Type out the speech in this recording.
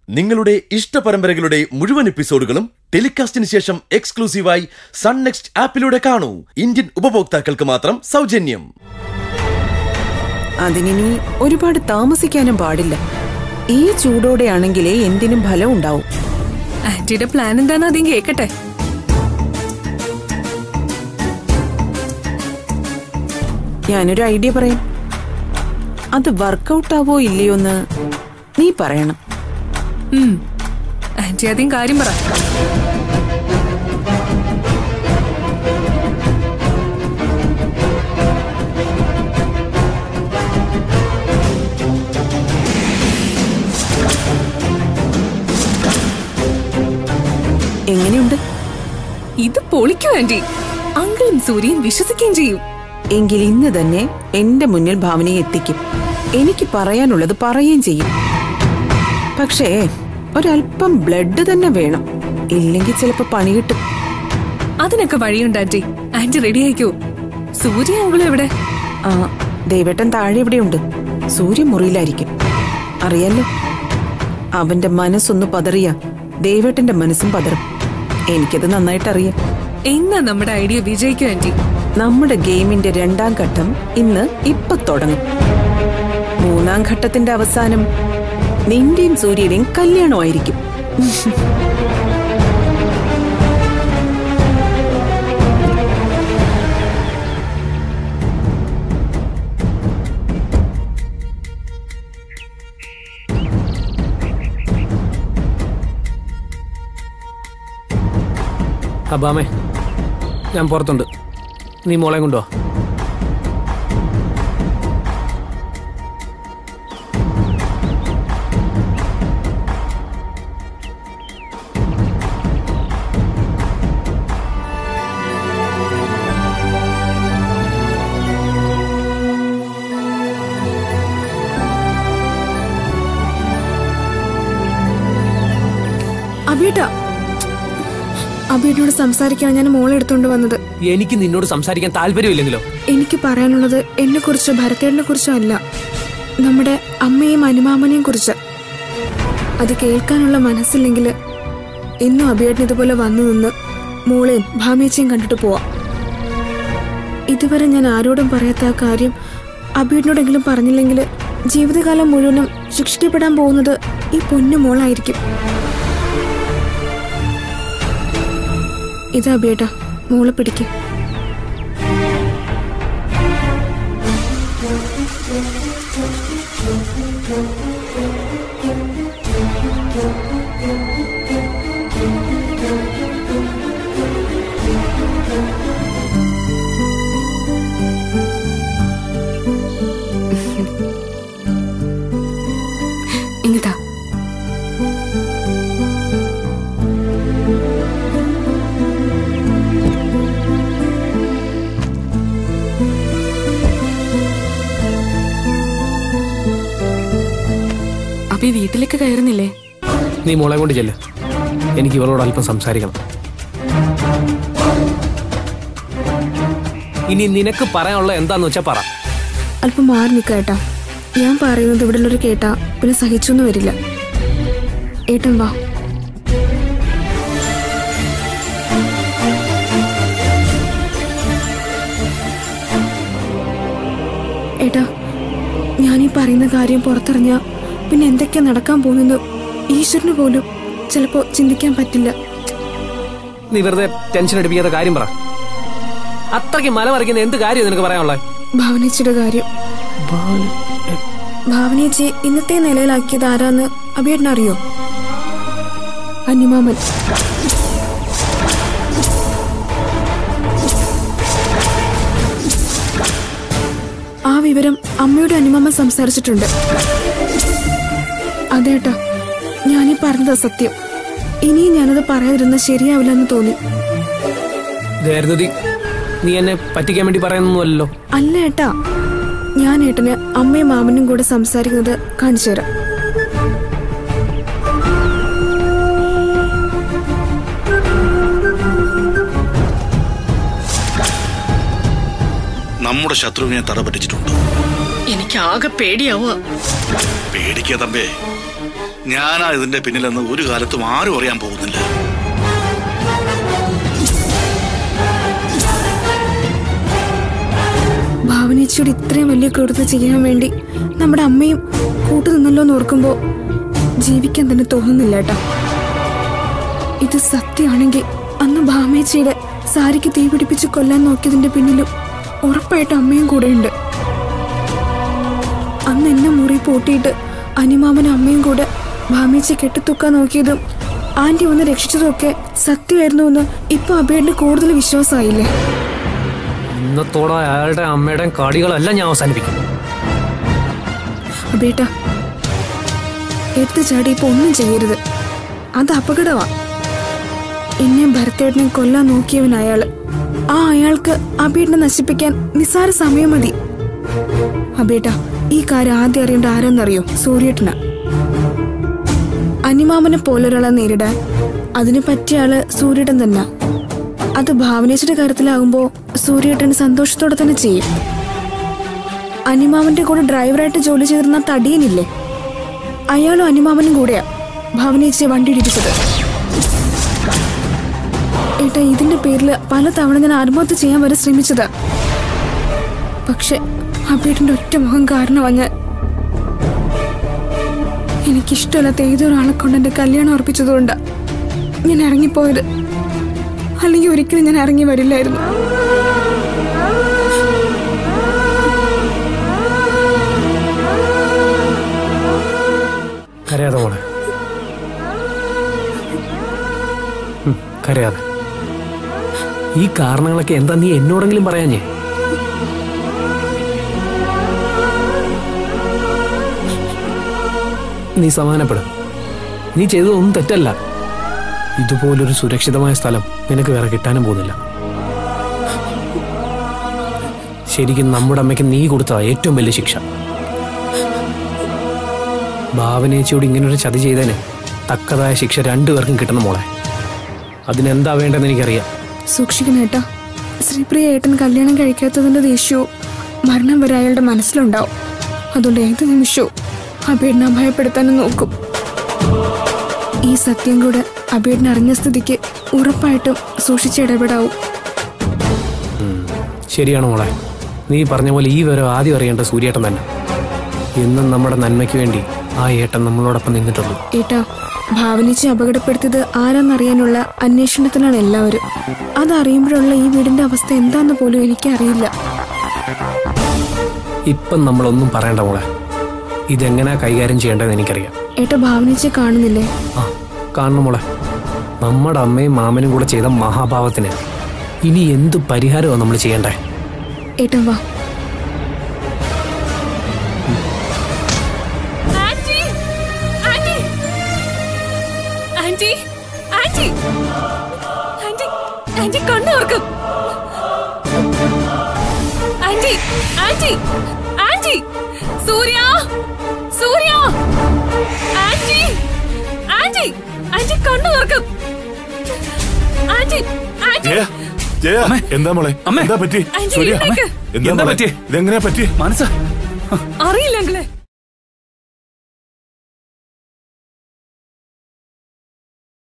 നിങ്ങളുടെ ഇഷ്ട പരമ്പരകളുടെ മുഴുവൻ എപ്പിസോഡുകളും ടെലികാസ്റ്റിന് ശേഷം എക്സ്ക്ലൂസീവായി സൺ നെക്സ്റ്റ് ആപ്പിലൂടെ കാണൂ ഇന്ത്യൻ ഉപഭോക്താക്കൾക്ക് മാത്രം സൗജന്യം അതിനി ഒരുപാട് താമസിക്കാനും പാടില്ല ഈ ചൂടോടെയാണെങ്കിലേ എന്തിനും ഫലം ഉണ്ടാവും ആന്റിയുടെ പ്ലാൻ എന്താന്ന് ആദ്യം കേക്കട്ടെ ഞാനൊരു ഐഡിയ പറയാം അത് വർക്കൗട്ട് ആവോ ഇല്ലയോ എന്ന് നീ പറയണം ഉം. ആന്റി ആദ്യം കാര്യം പറ എങ്ങനെയുണ്ട് ഇത് പൊളിക്കും ആന്റി അങ്കിളും സൂര്യയും വിശ്വസിക്കുകയും ചെയ്യും എങ്കിൽ ഇന്ന് തന്നെ എന്റെ മുന്നിൽ ഭാവനയെ എത്തിക്കും എനിക്ക് പറയാനുള്ളത് പറയുകയും ചെയ്യും പക്ഷേ ഒരല്പം ബ്ലഡ് തന്നെ വേണം ഇല്ലെങ്കിൽ ചിലപ്പോ പണി കിട്ടും അതിനൊക്കെ വഴിയുണ്ട് ആന്റി ആന്റി റെഡി ആയിക്കോ സൂര്യ അങ്കിളും എവിടെ ആ ദേവേട്ടൻ താഴെ ഇവിടെയുണ്ട് സൂര്യ മുറിയിലായിരിക്കും അറിയാലോ അവന്റെ മനസ്സൊന്ന് പതറിയ ദേവേട്ടന്റെ മനസ്സും പതറും എനിക്കത് നന്നായിട്ട് അറിയാം എന്നാ നമ്മുടെ ഐഡിയ വിജയിക്കും ആന്റി നമ്മുടെ ഗെയിമിന്റെ രണ്ടാം ഘട്ടം ഇന്ന് ഇപ്പൊ തുടങ്ങും മൂന്നാം ഘട്ടത്തിന്റെ അവസാനം നിന്റെയും സൂര്യയുടെയും കല്യാണമായിരിക്കും അബാമേ ഞാൻ പുറത്തുണ്ട് നീ മോളെ കൊണ്ടുവാ അബിയേട്ടാ അബിയേട്ടനോട് സംസാരിക്കാൻ ഞാൻ മോളെ എടുത്തോണ്ട് വന്നത് എനിക്ക് നിന്നോട് സംസാരിക്കാൻ താല്പര്യമില്ലെങ്കിലോ എനിക്ക് പറയാനുള്ളത് എന്നെ കുറിച്ചോ ഭരതേട്ടനെ കുറിച്ചോ അല്ല നമ്മുടെ അമ്മയും അനുമാമനെയും കുറിച്ച് അത് കേൾക്കാനുള്ള മനസ്സില്ലെങ്കിൽ ഇന്നും അബിയേട്ടൻ ഇതുപോലെ വന്നു നിന്ന് മോളെയും ഭാമിയച്ചയും കണ്ടിട്ട് പോവാം ഇതുവരെ ഞാൻ ആരോടും പറയാത്ത ആ കാര്യം അബിയേട്ടനോടെങ്കിലും പറഞ്ഞില്ലെങ്കിൽ ജീവിതകാലം മുഴുവനും ശിക്ഷിക്കപ്പെടാൻ പോകുന്നത് ഈ പൊന്നു മോളായിരിക്കും ഇതാ അബിയേട്ടാ മോളെ പിടിക്കും ഇങ്ങതാ അബി വീട്ടിലേക്ക് കയറുന്നില്ലേ നീ മോളെ കൊണ്ട് ചെല്ല് എനിക്ക് ഇവളോട് അല്പം സംസാരിക്കണം ഇനി നിനക്ക് പറയാനുള്ള എന്താന്ന് വെച്ചാ പറ അല്പം മാറി നിൽക്കേട്ടാ ഞാൻ പറയുന്നത് ഇവിടെ ഉള്ളൊരു കേട്ടാ പിന്നെ സഹിച്ചൊന്നും വരില്ല ഏട്ടൻ വാ ഏട്ടാ ഞാൻ ഈ പറയുന്ന കാര്യം പുറത്തറിഞ്ഞ പിന്നെ എന്തൊക്കെയാ നടക്കാൻ പോകുന്നത് ഈശ്വരന് പോലും ചിലപ്പോ ചിന്തിക്കാൻ പറ്റില്ല നീ വെറുതെ ടെൻഷൻ അടിപ്പിക്കാത്ത കാര്യം പറ അത്രയ്ക്ക് മല മറിക്കുന്ന എന്ത് കാര്യം നിനക്ക് പറയാനുള്ളത് ഭാവനേച്ചിയുടെ കാര്യം ഭാവനേച്ചി ഇന്നത്തെ നിലയിലാക്കിയത് ആരാന്ന് അഭിയേട്ടനറിയോ അന്യമാമൻ ആ വിവരം അമ്മയുടെ അന്യമാമൻ സംസാരിച്ചിട്ടുണ്ട് അതേട്ടാ ഞാനീ പറഞ്ഞത് സത്യം ഇനിയും ഞാനത് പറയാതിരുന്ന ശരിയാവില്ല എന്ന് തോന്നി ധൈര്യതി നീ എന്നെ പറ്റിക്കാൻ വേണ്ടി പറയുന്നൊന്നുമല്ലല്ലോ അല്ല ഏട്ടാ ഞാൻ ഏട്ടന് അമ്മയും മാമനും കൂടെ സംസാരിക്കുന്നത് കാണിച്ചു തരാം നമ്മുടെ ശത്രുവിനെ തറ പറ്റിച്ചിട്ടുണ്ട് എനിക്ക് ആകെ പേടിയാവുക പേടിക്കാ തമ്പേ ഞാനാ ഇതിന്റെ പിന്നിലെന്ന് ഒരു കാലത്തും ആരും അറിയാൻ പോകുന്നില്ല ഭാവനേച്ചിയോട് ഇത്രയും വലിയ ക്രൂരത ചെയ്യാൻ വേണ്ടി നമ്മുടെ അമ്മയും കൂട്ടു നിന്നല്ലോ എന്ന് ഓർക്കുമ്പോ ജീവിക്കാൻ തന്നെ തോന്നുന്നില്ല ഏട്ടാ ഇത് സത്യമാണെങ്കിൽ അന്ന് ഭാമേച്ചിയുടെ സാരിക്ക് തീ പിടിപ്പിച്ച് കൊല്ലാൻ നോക്കിയതിന്റെ പിന്നിലും ഉറപ്പായിട്ട് അമ്മയും കൂടെയുണ്ട് അന്ന് എന്നെ മുറി പൂട്ടിയിട്ട് അനിമാമനും അമ്മയും കൂടെ ഭാമേച്ചി കെട്ടിത്തൂക്കാൻ നോക്കിയതും ആന്റി വന്ന് രക്ഷിച്ചതും ഒക്കെ സത്യമായിരുന്നു എന്ന് ഇപ്പൊ അബേടിന് കൂടുതൽ വിശ്വാസമായില്ലേ ഇന്നത്തോടെ അയാളുടെ അമ്മയുടെയും കാടികളെല്ലാം ഞാൻ അവസാനിപ്പിക്കും അബേട്ട എടുത്തു ചാടി ഇപ്പൊ ഒന്നും ചെയ്യരുത് അത് അപകടമാ എന്നെ ഭരത്തേട്ടനെ കൊല്ലാൻ നോക്കിയവൻ അയാള് ആ അയാൾക്ക് അബേട്ടനെ നശിപ്പിക്കാൻ നിസ്സാര സമയം മതി അബേട്ട ഈ കാര്യം ആദ്യം അറിയേണ്ട ആരെന്നറിയോ സൂര്യേട്ടന അനിമാമനെ പോലൊരാളെ നേരിടാൻ അതിന് പറ്റിയ ആള് സൂര്യേട്ടൻ തന്നെ അത് ഭാവനേച്ചിയുടെ കാര്യത്തിലാകുമ്പോ സൂര്യേട്ടൻ സന്തോഷത്തോടെ തന്നെ ചെയ്യും അനിമാമന്റെ കൂടെ ഡ്രൈവറായിട്ട് ജോലി ചെയ്തിരുന്ന തടിയനില്ലേ അയാളും അനിമാമനും കൂടെയാ ഭാവനേച്ചിയെ വണ്ടി ഇടിപ്പിച്ചത് ഏട്ടാ ഇതിന്റെ പേരിൽ പല തവണ ഞാൻ ആത്മഹത്യ ചെയ്യാൻ വരെ ശ്രമിച്ചതാ പക്ഷെ അബേട്ടന്റെ ഒറ്റ മുഖം കാരണമാ ഞാൻ എനിക്കിഷ്ടമല്ലാത്ത ഏതൊരാളെ കൊണ്ട് എന്റെ കല്യാണം ഉറപ്പിച്ചതുകൊണ്ടാ ഞാൻ ഇറങ്ങിപ്പോയത് അല്ലെങ്കിൽ ഒരിക്കലും ഞാൻ ഇറങ്ങി വരില്ലായിരുന്നു കരയാതെ മോളെ ഉം, കരയാതെ ഈ കാരണങ്ങളൊക്കെ എന്താ നീ എന്നോടെങ്കിലും പറയാഞ്ഞേ നീ സമാധാനപ്പെടും നീ ചെയ്തതൊന്നും തെറ്റല്ല ഇതുപോലൊരു സുരക്ഷിതമായ സ്ഥലം നിനക്ക് വേറെ കിട്ടാനും പോകുന്നില്ല ശരിക്കും നമ്മുടെ അമ്മയ്ക്ക് നീ കൊടുത്ത ഏറ്റവും വലിയ ശിക്ഷ ഭാവനേച്ചിയോട് ഇങ്ങനൊരു ചതി ചെയ്തതിന് തക്കതായ ശിക്ഷ രണ്ടുപേർക്കും കിട്ടണം മോളെ അതിനെന്താ വേണ്ടതെന്ന് എനിക്കറിയാം സൂക്ഷിക്കണം ഏട്ടാ ശ്രീപ്രിയ ഏട്ടൻ കല്യാണം കഴിക്കാത്തതിന്റെ ദേഷ്യവും മരണം വരെ അയാളുടെ മനസ്സിലുണ്ടാവും അതുകൊണ്ട് ഏത് നിമിഷവും അബേടിനെ ഭയപ്പെടുത്താനും നോക്കും ഈ സത്യം കൂടെ അബേടിനെ അറിഞ്ഞ സ്ഥിതിക്ക് ഉറപ്പായിട്ടും സൂക്ഷിച്ചിടപെടാവും ശരിയാണ് മോളെ നീ പറഞ്ഞ പോലെ ഈ വരെ ആദ്യം അറിയേണ്ട സൂര്യേട്ടൻ തന്നെ എന്നും നമ്മുടെ നന്മയ്ക്ക് വേണ്ടി ആ ഏട്ടൻ നമ്മളോടൊപ്പം നിന്നിട്ടുള്ളൂ ഏട്ടാ ഭാവനിച്ച് അപകടപ്പെടുത്തിയത് ആരാന്നറിയാനുള്ള അന്വേഷണത്തിലാണ് എല്ലാവരും അതറിയുമ്പോഴുള്ള ഈ വീടിന്റെ അവസ്ഥ എന്താന്ന് പോലും എനിക്കറിയില്ല ഇപ്പം നമ്മളൊന്നും പറയണ്ട മോളെ ഇതെങ്ങനെയാ കൈകാര്യം ചെയ്യേണ്ടതെന്ന് എനിക്കറിയാം ഏട്ടാ ഭാവനിച്ച് കാണുന്നില്ലേ ആ കാണണം മോളെ നമ്മുടെ അമ്മയും മാമനും കൂടെ ചെയ്ത മഹാഭാവത്തിന് ഇനി എന്ത് പരിഹാരമാണ് നമ്മൾ ചെയ്യേണ്ടേ ഏട്ടാ വാ aunty aunty aunty aunty aunty aunty കണ്ണു തുറക്കും aunty aunty aunty Surya Surya aunty aunty aunty കണ്ണു തുറക്കും ആന്റി ആന്റി ജയ ജയ എന്താ മോളെ അമ്മേ. എന്താ പറ്റി ആന്റി, സൂര്യ എഴുന്നേക്ക്. എന്താ എന്താ മോളെ പറ്റിയെ? ഇതെങ്ങനെയാ പറ്റി മനസ്സാ അറിയില്ല അങ്കിളെ